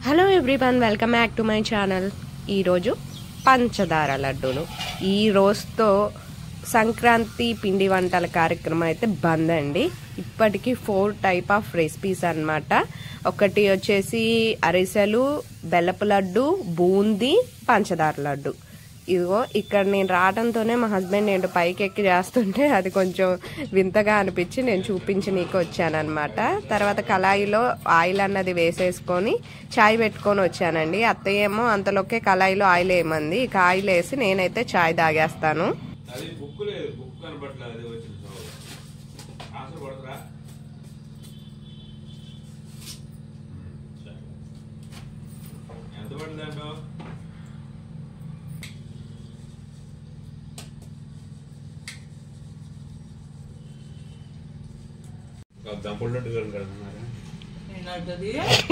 Hello everyone welcome back to my channel ఈరోజు పంచదార లడ్డూలు ఈ రోజుతో సంక్రాంతి పిండి వంటల కార్యక్రమం అయితే బంద్ అండి ఇప్పటికీ ఫోర్ టైప్ ఆఫ్ రెసిపీస్ అన్నమాట ఒకటి వచ్చేసి అరిసెలు బెల్లపు లడ్డు బూందీ పంచదార లడ్డు ఇదిగో ఇక్కడ నేను రావడంతోనే మా హస్బెండ్ నేను పైకి ఎక్కి చేస్తుంటే అది కొంచెం వింతగా అనిపించి నేను చూపించి నీకు వచ్చానమాట తర్వాత కళాయిలో ఆయిల్ అన్నది వేసేసుకొని చాయ్ పెట్టుకొని వచ్చానండి అత్తయ్య ఏమో అంతలోకే కళాయిలో ఆయిల్ వేయమంది ఇక ఆయిల్ వేసి నేనైతే చాయ్ తాగేస్తాను అది బుక్ లేదు బుక్ కనపట్లేదు అది వచ్చింది ఆన్సర్ కొడతారా ఎంత పడింది అంటావు దంపుడు లడ్డు గారు కడుతున్నారా నేనంటది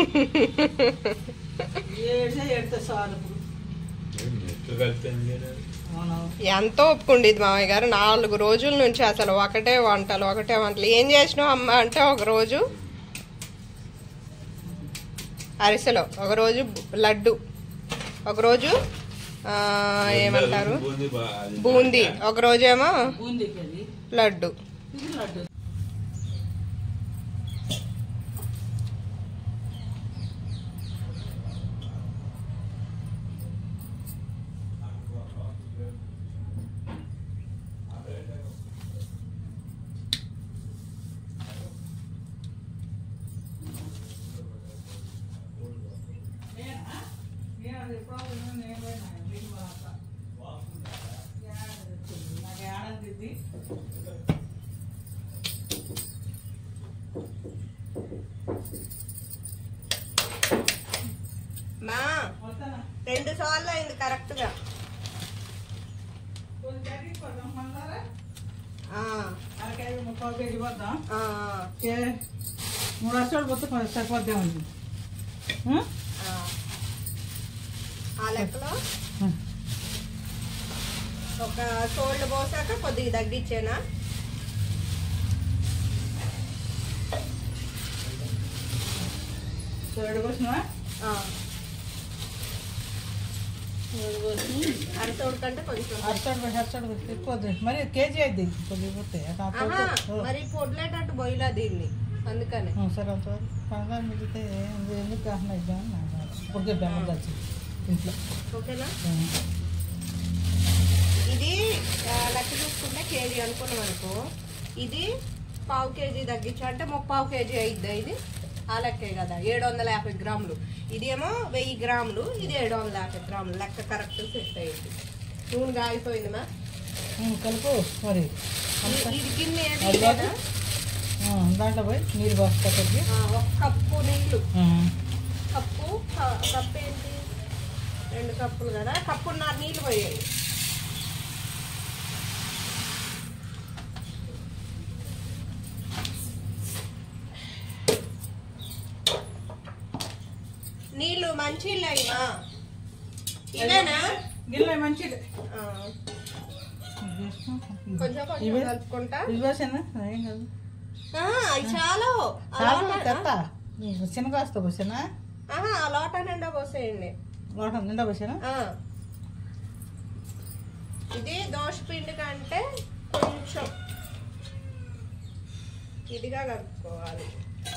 ఏడ్చే ఏడితే చాలు ఇప్పుడు నెట్లు కలిపితే ఏం చేయలేదు అవును ఎంతో ఒప్పుకుండేది మామయ్య గారు నాలుగు రోజుల నుంచి అసలు ఒకటే వంటలు ఒకటే వంటలు ఏం చేసినావు అమ్మ అంటే ఒక రోజు అరిసెలో ఒక రోజు లడ్డు ఒక రోజు ఆ, ఏమంటారు బూందీ బా- అది బూందీ ఒక రోజేమో బూందీకి అది లడ్డు ఇది లడ్డు నాకు ఏడంది మా వస్తానా రెండు సార్లు అయింది కరెక్ట్ గా కొంచెం కర్రీ పడదాం మళ్ళా ఆ, అరకాయ ముప్పై కేజీ పడదాం ఆ, ఏ మూడు అసలు పోతే కొంచెం సరిపోద్దామండి ఆ. ఆ లెక్కలో ఒక సోళ్ళు పోసాక కొద్దిగా తగ్గించేనా ఏడు కోసినా ఆ, ఏడు కోసి అరసోడు కంటే కొంచెం అరచాడు పోయి అరచాడు పోయి ఎక్కువ మరి కేజీ అయింది కొద్దిగా పోతే ఆ ఆహా, పోతే- మరి పొడ్లేటట్టు బొయ్యిలా దీన్ని అందుకని ఆ, సరే అంత పండుగ మిగిలితే ఇది ఎందుకు కాకుండా ఇద్దాం పొద్దు బెల్లం వచ్చి ఇంట్లో ఓకేనా ఆ. ఇది ఆ, లెక్క చూసుకుంటే కేజీ అనుకున్నాం అనుకో ఇది పావు కేజీ తగ్గించు అంటే ముప్పావు కేజీ అయిద్దా ఇది ఆ లెక్కే కదా ఏడు వందల యాభై గ్రాములు ఇది ఏమో వెయ్యి గ్రాములు ఇది ఏడు వందల యాభై గ్రాములు లెక్క కరెక్ట్ సెట్ అయ్యింది నూనె కాగిపోయిందిమా ఉమ్, కలుపు మరి ఇది- ఇది గిన్నె ఏది అది లేదా? ఆ, దాంట్లో పోయి నీరు పోస్తా కొద్ది ఆ, ఒక కప్పు నీళ్ళు కప్పు క- కప్పు ఏంటి రెండు కప్పులు కదా కప్పున్నర నీళ్ళు పోయాయి నీళ్ళు మంచి అయ్యమా ఇవేనా గిన్నె మంచిది ఆ, కొంచెం కొంచెం ఇవే కలుపుకుంటా ఇది పోసానా ఏం కాదు ఆ, అవి చాలా చాలా తెత్త చిన్న కాస్త పోసానా ఆహా, ఆ లోటా నిండా పోసేయండి లోటం నిండా పోసానా ఆ. ఇది దోశ పిండి కంటే కొంచెం ఇదిగా కలుపుకోవాలి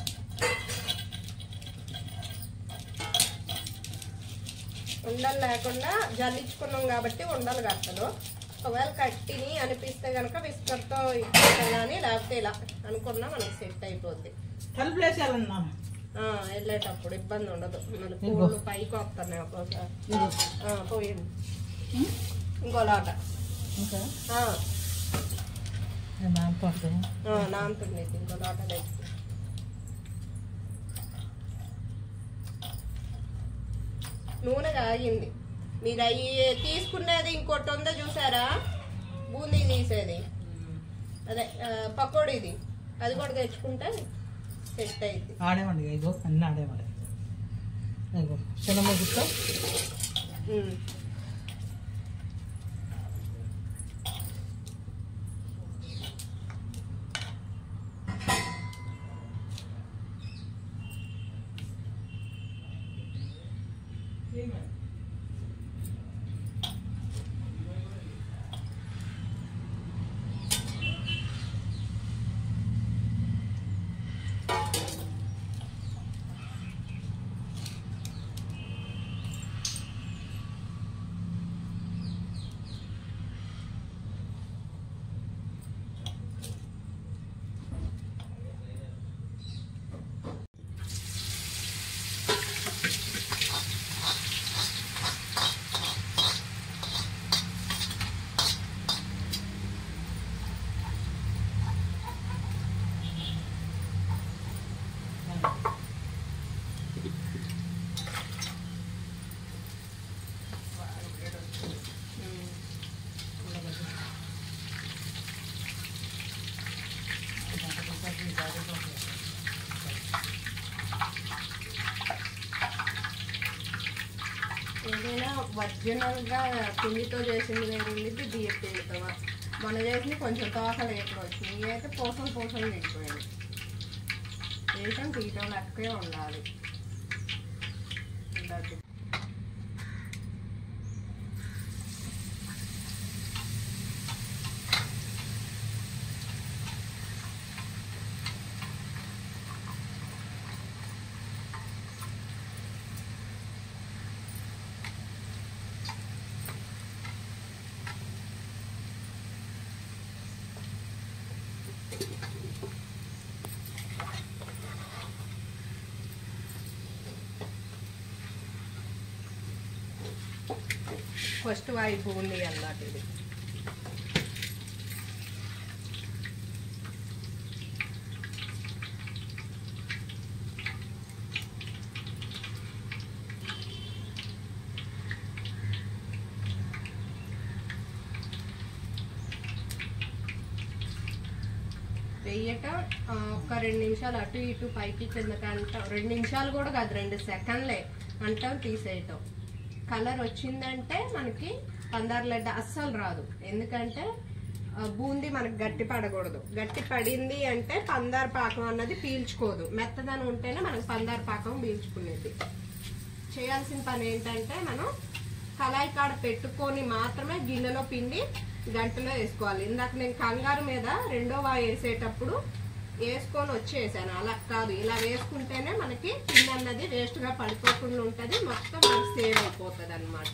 ఉండలు లేకుండా జల్లించుకున్నాం కాబట్టి ఉండలు కట్టదు ఒకవేళ కట్టిని అనిపిస్తే కనుక విస్కర్తో ఇచ్చేస్తాం కానీ లేకపోతే ఇలా అనుకున్నా మనకి సెట్ అయిపోద్ది కలుపు వేసేయాలన్నా ఆ, వెళ్ళేటప్పుడు ఇబ్బంది ఉండదు మళ్ళీ ఇదిగో. పూలు పైకి వస్తున్నాయి ఒక్కోసారి ఇదిగో ఆ, పోయండి ఉమ్, ఇంకో లాట ఇంకా ఆ, నానుకుంటుంది ఆ, నానుతుంది ఇది, ఇంకో లాట తెచ్చి నూనె కాగింది మీరు అవి తీసుకునేది ఇంకోటి ఉందో చూసారా బూందీ తీసేది అదే ఆ, పకోడీది అది కూడా తెచ్చుకుంటే సెట్ అయింది ఆడేమండి ఇగో అన్నీ ఆడేమండి ఇగో చిన్న ముగ్గుతో ఏదైనా ఒరిజినల్గా పిండితో చేసింది వేరు ఉండిద్ది బియ్య పిండితో మన చేసింది కొంచెం తోక లేకుండా వచ్చింది ఇవి అయితే పూసలు పూసలు తిరిగిపోయింది వేయటం తీయటం లెక్కే ఉండాలి ఉండద్దు. ఫస్ట్ వైపు ఉంది అన్నట్టు ఇది వెయ్యటం ఆ, ఒక రెండు నిమిషాలు అటు ఇటు పైకి కిందకి అంటాం రెండు నిమిషాలు కూడా కాదు రెండు సెకండ్లే అంటాం తీసేయటం కలర్ వచ్చిందంటే మనకి పందారు లడ్డు అస్సలు రాదు ఎందుకంటే ఆ, బూందీ మనకి గట్టి పడకూడదు గట్టి పడింది అంటే పందారు పాకం అన్నది పీల్చుకోదు మెత్తదనం ఉంటేనే మనకి పందారు పాకం పీల్చుకునేది చేయాల్సిన పని ఏంటంటే మనం కళాయి కాడ పెట్టుకొని మాత్రమే గిన్నెలో పిండి గంటలో వేసుకోవాలి ఇందాక నేను కంగారు మీద రెండో వాయి వేసేటప్పుడు వేసుకొని వచ్చి వేసాను అలా కాదు ఇలా వేసుకుంటేనే మనకి పిండి అన్నది వేస్ట్గా పడిపోకుండా ఉంటుంది మొత్తం మనకి సేవ్ అయిపోతుంది అనమాట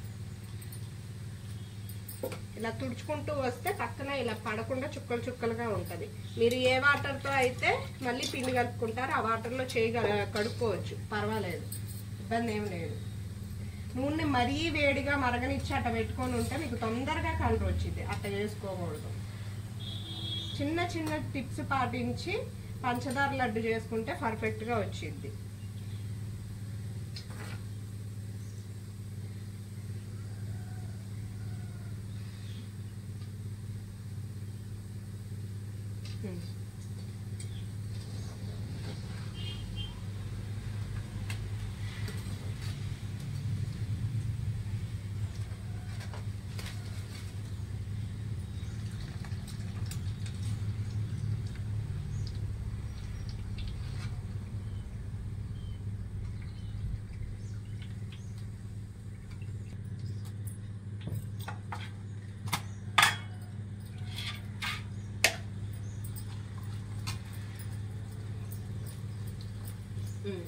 ఇలా తుడుచుకుంటూ వస్తే పక్కన ఇలా పడకుండా చుక్కలు చుక్కలుగా ఉంటుంది మీరు ఏ వాటర్తో అయితే మళ్ళీ పిండి కలుపుకుంటారో ఆ వాటర్లో చేయగల కడుక్కోవచ్చు పర్వాలేదు ఇబ్బంది ఏం లేదు నూనె మరీ వేడిగా మరగనిచ్చి అట్ట పెట్టుకొని ఉంటే మీకు తొందరగా కలర్ వచ్చింది అట్ట చేసుకోకూడదు చిన్న చిన్న టిప్స్ పాటించి పంచదార లడ్డు చేసుకుంటే పర్ఫెక్ట్గా వచ్చింది ఉమ్.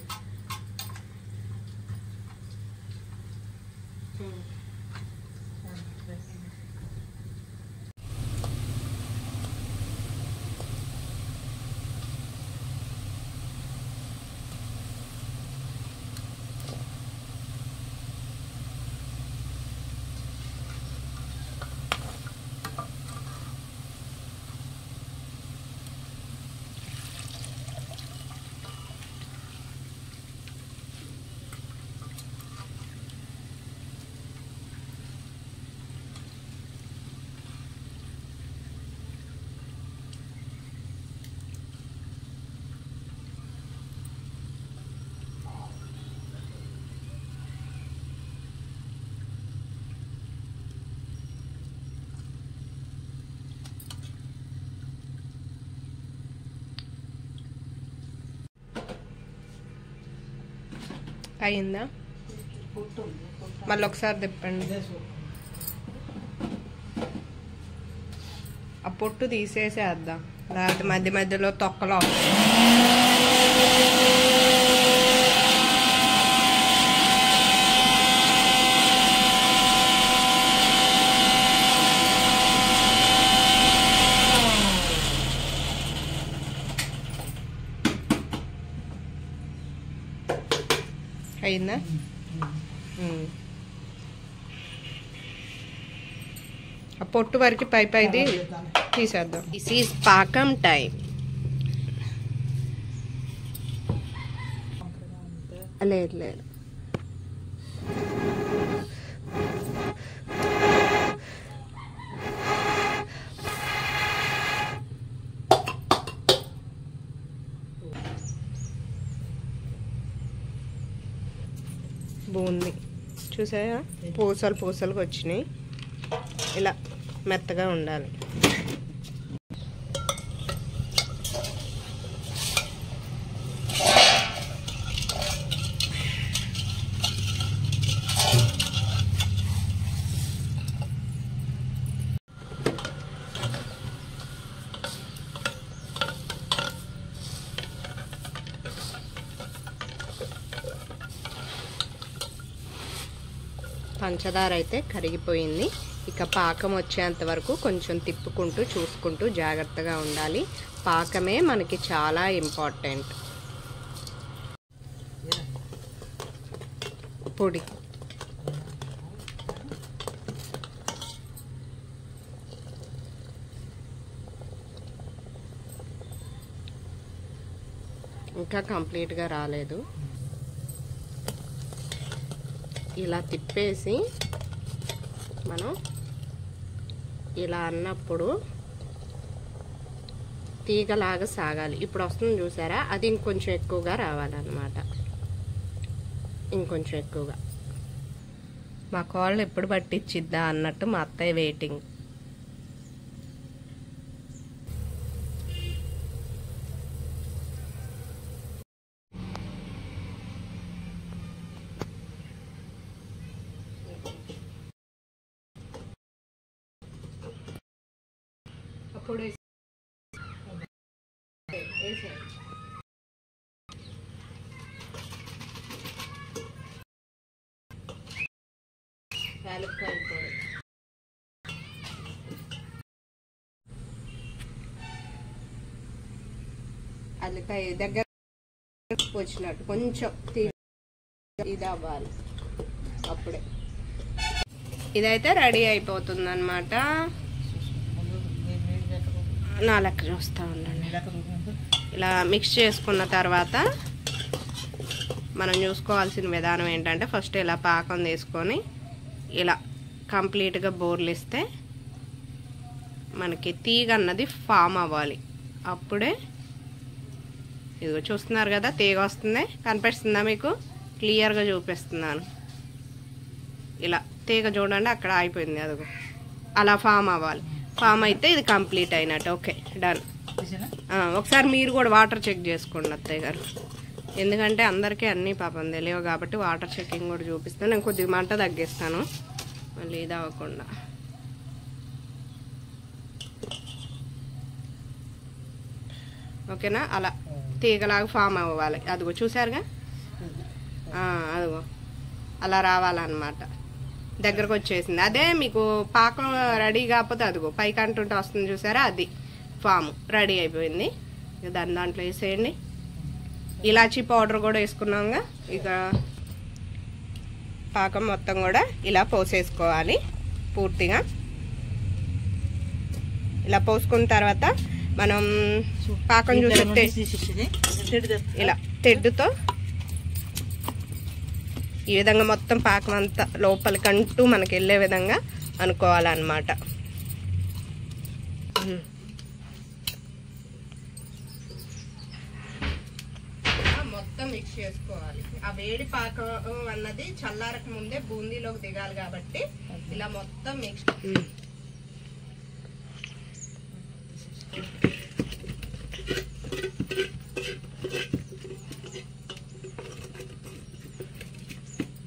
ఉమ్. అయిందా పొట్టు ఉంది పొట్టు మళ్ళీ ఒకసారి తిప్పండి ఇదే సూప్ ఆ పొట్టు తీసేసేద్దాం లేకపోతే మధ్య మధ్యలో తొక్కలో వస్తాయి. అయిందా ఉమ్. ఆ పొట్టు వరకు పై పైది తీసేద్దాం దిస్ ఈజ్ పాకం టైం లేదు లేదు బాగుంది చూసాయా పూసలు పూసలుగా వచ్చినాయి ఇలా మెత్తగా ఉండాలి పంచదార అయితే కరిగిపోయింది ఇక పాకం వచ్చేంత వరకు కొంచెం తిప్పుకుంటూ చూసుకుంటూ జాగ్రత్తగా ఉండాలి పాకమే మనకి చాలా ఇంపార్టెంట్ పొడి ఇంకా కంప్లీట్గా రాలేదు ఇలా తిప్పేసి మనం ఇలా అన్నప్పుడు తీగలాగా సాగాలి ఇప్పుడు వస్తుంది చూసారా అది ఇంకొంచెం ఎక్కువగా రావాలన్నమాట ఇంకొంచెం ఎక్కువగా మా కోళ్ళు ఎప్పుడు పట్టించిద్దా అన్నట్టు మా అత్తయ్య వెయిటింగ్ అప్పుడు యాలక్కాయ పొడి అల్లకాయ దగ్గర వచ్చినట్టు కొంచెం తీ- ఇది అవ్వాలి అప్పుడే ఇదైతే రెడీ అయిపోతుంది అనమాట నా లెక్క చూస్తూ ఉండండి ఇలా మిక్స్ చేసుకున్న తర్వాత మనం చూసుకోవాల్సిన విధానం ఏంటంటే ఫస్ట్ ఇలా పాకం తీసుకొని ఇలా కంప్లీట్గా బోర్లు ఇస్తే మనకి తీగ అన్నది ఫామ్ అవ్వాలి అప్పుడే ఇదిగో చూస్తున్నారు కదా తీగ వస్తుంది కనిపిస్తుందా మీకు క్లియర్గా చూపిస్తున్నాను ఇలా తీగ చూడండి అక్కడ అయిపోయింది అదిగో అలా ఫామ్ అవ్వాలి ఫామ్ అయితే ఇది కంప్లీట్ అయినట్టు ఓకే డన్ ఆ, ఒకసారి మీరు కూడా వాటర్ చెక్ చేసుకోండి అత్తయ్య గారు ఎందుకంటే అందరికీ అన్నీ పాపం తెలియవు కాబట్టి వాటర్ చెకింగ్ కూడా చూపిస్తాను నేను కొద్దిగా మంట తగ్గిస్తాను మళ్ళీ ఇది అవ్వకుండా ఓకేనా అలా తీగలాగా ఫామ్ అవ్వాలి అదిగో చూసారుగా ఆ, అదిగో అలా రావాలన్నమాట దగ్గరకు వచ్చేసింది అదే మీకు పాకం రెడీ కాకపోతే అదిగో పైకి అంటుంటే వస్తుంది చూసారా అది ఫామ్ రెడీ అయిపోయింది ఇక దాని దాంట్లో వేసేయండి ఇలాచీ పౌడర్ కూడా వేసుకున్నాంగా ఇక పాకం మొత్తం కూడా ఇలా పోసేసుకోవాలి పూర్తిగా ఇలా పోసుకున్న తర్వాత మనం పాకం చూసే ఇలా తెడ్డుతో ఈ విధంగా మొత్తం పాకం అంతా లోపలికంటూ మనకి వెళ్ళే విధంగా అనుకోవాలన్నమాట ఉమ్. ఆ మొత్తం మిక్స్ చేసుకోవాలి ఆ వేడి పాకం అన్నది చల్లారక ముందే బూందీలోకి దిగాలి కాబట్టి ఇలా మొత్తం మిక్స్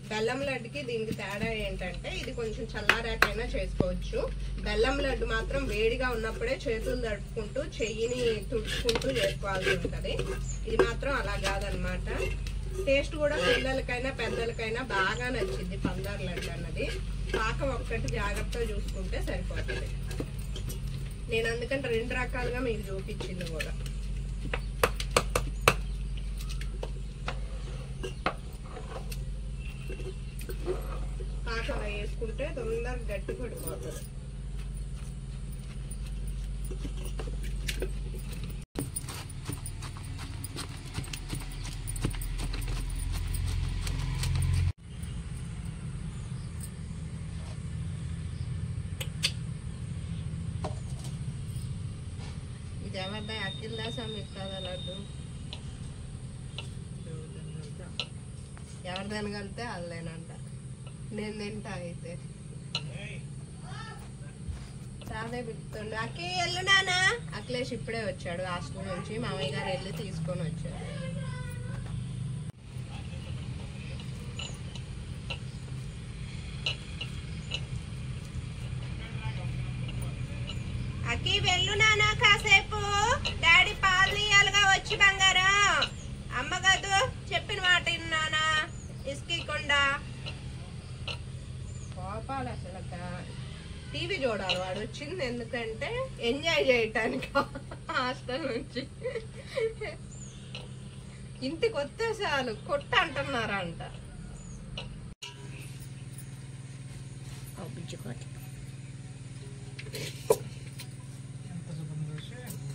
బెల్లం లడ్డుకి దీనికి తేడా ఏంటంటే ఇది కొంచెం చల్లారాకైనా చేసుకోవచ్చు బెల్లం లడ్డు మాత్రం వేడిగా ఉన్నప్పుడే చేతులు తడుపుకుంటూ చెయ్యిని తుడుచుకుంటూ చేసుకోవాల్సి ఉంటది ఇది మాత్రం అలా కాదనమాట టేస్ట్ కూడా పిల్లలకైనా పెద్దలకైనా బాగా నచ్చింది పందారు లడ్డు అన్నది పాకం ఒక్కటి జాగ్రత్తగా చూసుకుంటే సరిపోతుంది నేను అందుకని రెండు రకాలుగా మీకు చూపించింది కూడా పాకం అలా వేసుకుంటే తొందరగా గట్టి పడిపోతుంది ఇది ఎవరిదా అఖిల్ దాసా మీకు కదా లడ్డు ఎవరు తినగలితే అల్లేనంట నేను తింటా అయితే సాదే పిలుస్తుండు అక్కి ఎల్లు నానా అఖిలేష్ ఇప్పుడే వచ్చాడు హాస్టల్ నుంచి మామయ్య గారు వెళ్ళి తీసుకొని వచ్చాడు అక్కి వెళ్ళు నానా కాసేపు డాడీ పాలు తీయాలిగా వచ్చి బంగారం అమ్మ కాదు చెప్పిన మాట విన్నానా ఇసుకకుండా కోపాలు అసలు టీవీ చూడాలి వాడు వచ్చింది ఎందుకంటే ఎంజాయ్ చేయటానికి హాస్టల్ నుంచి ఇంటికి వస్తే చాలు కొట్ట అంటున్నారంట ఎంత శుభ్రం చేసి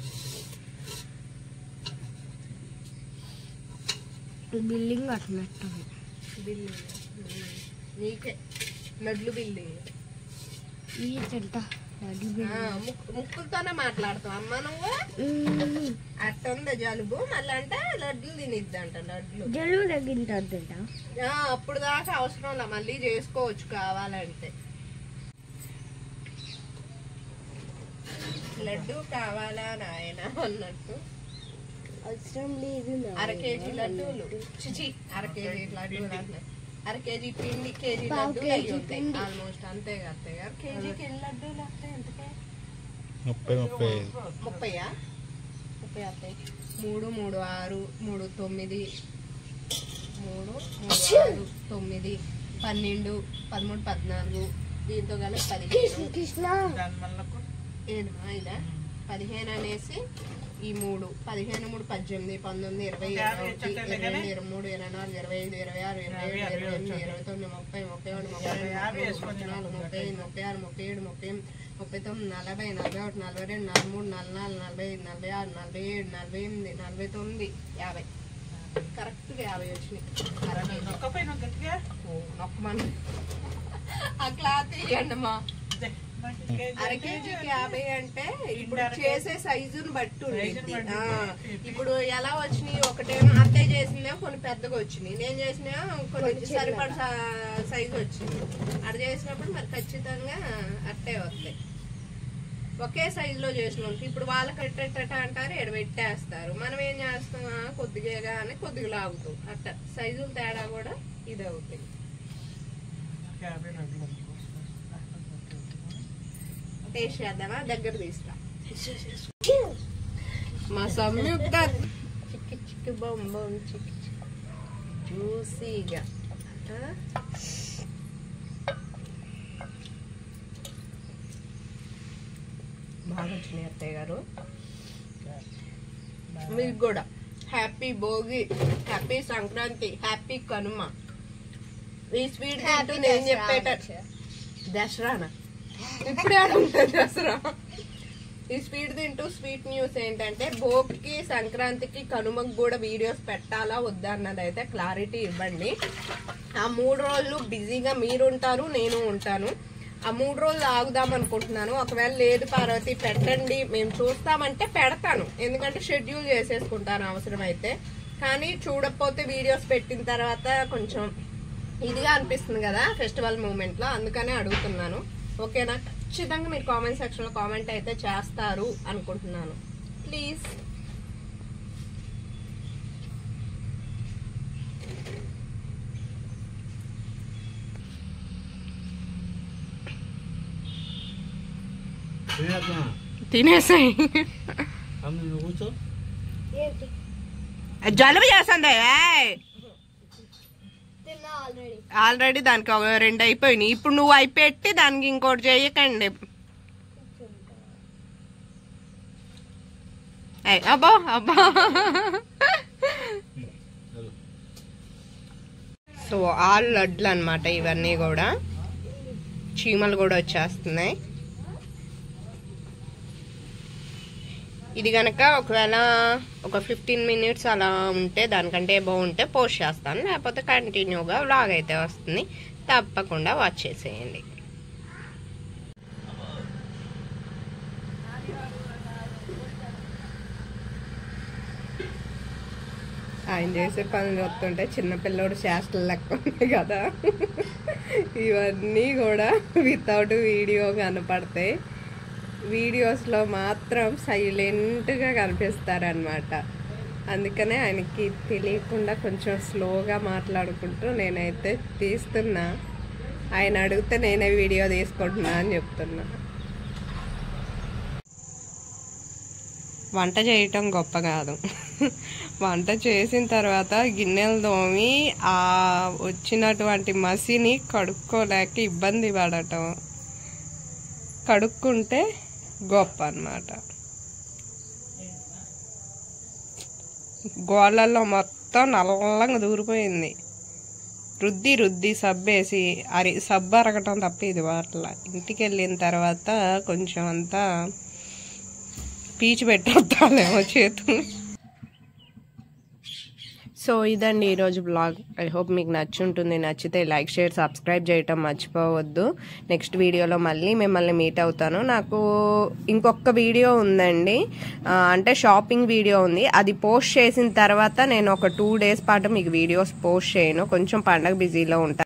బిల్డింగ్ కట్టినట్టు బిల్లింగ్ నీకే మెడ్లు బిల్లింగ్ ఈ చెంట అది ఆ, ముక్కు- ముక్కులతోనే మాట్లాడతాం అమ్మ నువ్వు అట్టుంది జలుబు మళ్ళీ అంటే లడ్లు తినిద్దంట లడ్లు జలుబు తగ్గింటుందంట ఆ, అప్పుడు దాకా అవసరం లే మళ్ళీ చేసుకోవచ్చు కావాలంటే లడ్డు కావాలా నాయన అన్నట్టు అవసరం లేదు అర కేజీ లడ్డూలు చిచి అర కేజీ లడ్డూలు అంటే అర కేజీ పిండి కేజీ పావు లడ్డూలు కేజీ అయి ఉంటాయి పిండి. ఆల్మోస్ట్ అంతే కదా అత్తయ్య గారు కేజీకి ఎన్ని లడ్డూలు వస్తాయి ఎంతకే ముప్పై ముప్పై ఐదు ముప్పయా ముప్పై వస్తాయి మూడు మూడు ఆరు మూడు తొమ్మిది మూడు మూడు ఆరు తొమ్మిది పన్నెండు పదమూడు పద్నాలుగు దీంతో కలిపి పదిహేను కృష్ణ దాని మళ్ళీ ఏడు ఐదా పదిహేను అనేసి ఈ మూడు పదిహేను మూడు పద్దెనిమిది పంతొమ్మిది ఇరవై ఇరవై ఒకటి ఇరవై రెండు ఇరవై మూడు ఇరవై నాలుగు ఇరవై ఐదు ఇరవై ఆరు ఇరవై ఏడు ఇరవై ఎనిమిది ఇరవై తొమ్మిది ముప్పై ముప్పై ఒకటి ముప్పై రెండు ముప్పై మూడు ముప్పై నాలుగు ముప్పై ఐదు ముప్పై ఆరు ముప్పై ఏడు ముప్పై ఎనిమిది ముప్పై తొమ్మిది నలభై నలభై ఒకటి నలభై రెండు నలభై మూడు నలభై నాలుగు నలభై ఐదు నలభై ఆరు నలభై ఏడు నలభై ఎనిమిది నలభై తొమ్మిది యాభై కరెక్ట్గా యాభై వచ్చినాయి అరవై నొక్కపోయినా గట్టిగా నొక్కమని ఆ క్లాత్ ఇవ్వండి మా ఇదే, మరి కేజీ అర కేజీకి యాభై అంటే ఇప్పుడు చేసే సైజుని బట్టి ఉండిద్ది. ఆ, ఇప్పుడు ఎలా వచ్చినాయి ఒకటేమో అత్తయ్య చేసిందే కొన్ని పెద్దగా వచ్చినాయి నేను చేసిన కొన్ని సరిపడ సైజు వచ్చింది అక్కడ చేసినప్పుడు మరి ఖచ్చితంగా అట్టే వస్తాయి ఒకే సైజు లో చేసిన వాళ్ళకి ఇప్పుడు వాళ్ళకి ఎట్టెట్ట అంటారు ఎడ పెట్టేస్తారు మనం ఏం చేస్తాం ఆ, కొద్దిగా అని కొద్దిగా లాగుతాం అట్ట సైజుల తేడా కూడా ఇది అవుతాయి యాభై లడ్లు టేస్ట్ చేద్దామా దగ్గర తీసుకురా మా సంయుక్త చిక్కి చిక్కి బొంబం చిక్కి చిక్కి జ్యూసీగా ఆ? బాగా వచ్చినాయి అత్తయ్య గారు మీకు కూడా happy Bhogi happy Sankranti happy Kanuma ఈ స్వీట్ తింటూ నేను చెప్పేట దసరానా ఇప్పుడే ఉంటుంది దసరా ఈ స్వీట్ తింటూ స్వీట్ న్యూస్ ఏంటంటే భోగికి సంక్రాంతికి కనుమకు కూడా వీడియోస్ పెట్టాలా వద్దా అన్నది అయితే క్లారిటీ ఇవ్వండి ఆ మూడు రోజులు బిజీగా మీరు ఉంటారు నేను ఉంటాను ఆ మూడు రోజులు ఆగుదాం అనుకుంటున్నాను ఒకవేళ లేదు పార్వతి పెట్టండి మేము చూస్తామంటే పెడతాను ఎందుకంటే షెడ్యూల్ చేసేసుకుంటాను అవసరమైతే కానీ చూడకపోతే వీడియోస్ పెట్టిన తర్వాత కొంచెం ఇదిగా అనిపిస్తుంది కదా ఫెస్టివల్ మూమెంట్ లో అందుకనే అడుగుతున్నాను ఓకేనా ఖచ్చితంగా మీరు కామెంట్ సెక్షన్ లో కామెంట్ అయితే చేస్తారు అనుకుంటున్నాను ప్లీజ్ తినేసాయి నువ్వు కూర్చో ఏంటి జలుబు చేస్తుంది ఏయ్. తిన్నా ఆల్రెడీ ఆల్రెడీ దానికి ఒక రెండు అయిపోయినాయి ఇప్పుడు నువ్వు అయిపెట్టి దానికి ఇంకోటి చేయకండి ఏయ్, అబ్బో అబ్బా సో ఆల్ లడ్లు అనమాట ఇవన్నీ కూడా చీమలు కూడా వచ్చేస్తున్నాయి ఇది కనుక ఒకవేళ ఒక ఫిఫ్టీన్ మినిట్స్ అలా ఉంటే దానికంటే బాగుంటే పోస్ట్ చేస్తాను లేకపోతే కంటిన్యూగా వ్లాగ్ అయితే వస్తుంది తప్పకుండా వాచ్ చేసేయండి ఆయన చేసే పనులు చూస్తుంటే చిన్నపిల్లోడు చేష్టలు లెక్క ఉన్నాయి కదా ఇవన్నీ కూడా వితౌట్ వీడియో కనపడతాయి వీడియోస్లో మాత్రం సైలెంట్గా కనిపిస్తారనమాట అందుకనే ఆయనకి తెలియకుండా కొంచెం స్లోగా మాట్లాడుకుంటూ నేనైతే తీస్తున్నా ఆయన అడిగితే నేనే వీడియో తీసుకుంటున్నా అని చెప్తున్నా వంట చేయటం గొప్ప కాదు వంట చేసిన తర్వాత గిన్నెలు తోమి ఆ వచ్చినటువంటి మసిని కడుక్కోలేక ఇబ్బంది పడటం కడుక్కుంటే గొప్ప అన్నమాట గోళ్ళల్లో మొత్తం నల్లంగా దూరిపోయింది రుద్ది రుద్ది సబ్బేసి అరి సబ్బు అరగటం తప్ప ఇది వాట్ల ఇంటికి వెళ్ళిన తర్వాత కొంచెం అంతా పీచు పెట్టేస్తాలేమో చేతుల్ని సో ఇదండి ఈరోజు బ్లాగ్ ఐ హోప్ మీకు నచ్చుంటుంది నచ్చితే లైక్ షేర్ సబ్స్క్రైబ్ చేయటం మర్చిపోవద్దు నెక్స్ట్ వీడియోలో మళ్ళీ మిమ్మల్ని మీట్ అవుతాను నాకు ఇంకొక వీడియో ఉందండి ఆ, అంటే షాపింగ్ వీడియో ఉంది అది పోస్ట్ చేసిన తర్వాత నేను ఒక టూ డేస్ పాటు మీకు వీడియోస్ పోస్ట్ చేయను కొంచెం పండగ బిజీలో ఉంటాను